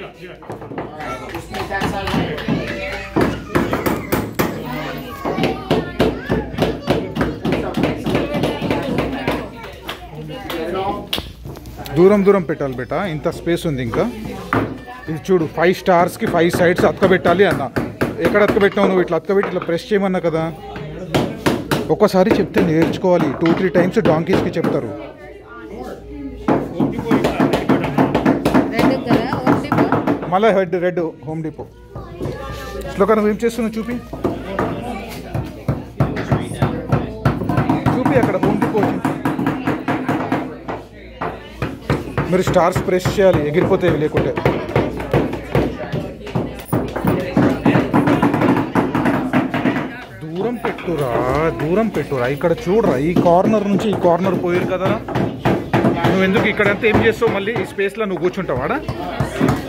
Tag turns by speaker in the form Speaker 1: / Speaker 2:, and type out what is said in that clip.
Speaker 1: దూరం దూరం పెట్టాలి బేట ఇంత స్పేస్ ఉంది ఇంకా ఇది చూడు ఫైవ్ స్టార్స్కి ఫైవ్ సైడ్స్ అతకబెట్టాలి అన్న ఎక్కడ అతకబెట్టావు నువ్వు ఇట్లా అతకబెట్టి ఇట్లా ప్రెస్ చేయమన్నా కదా ఒక్కసారి చెప్తే నేర్చుకోవాలి టూ త్రీ టైమ్స్ డాంకీస్కి చెప్తారు
Speaker 2: రెడ్ కదా ఒకటి
Speaker 1: మళ్ళీ head red home depot Shloka నువ్వు ఏం చేస్తున్నావు చూపి చూపి అక్కడ హోమ్ డిపో చూపి మీరు స్టార్స్ ప్రెస్ చేయాలి ఎగిరిపోతే లేకుంటే దూరం పెట్టురా దూరం పెట్టురా ఇక్కడ చూడరా ఈ కార్నర్ నుంచి ఈ కార్నర్ పోయారు కదా నువ్వు ఎందుకు ఇక్కడ అంతా ఏం చేస్తావు మళ్ళీ ఈ స్పేస్లో నువ్వు కూర్చుంటావాడా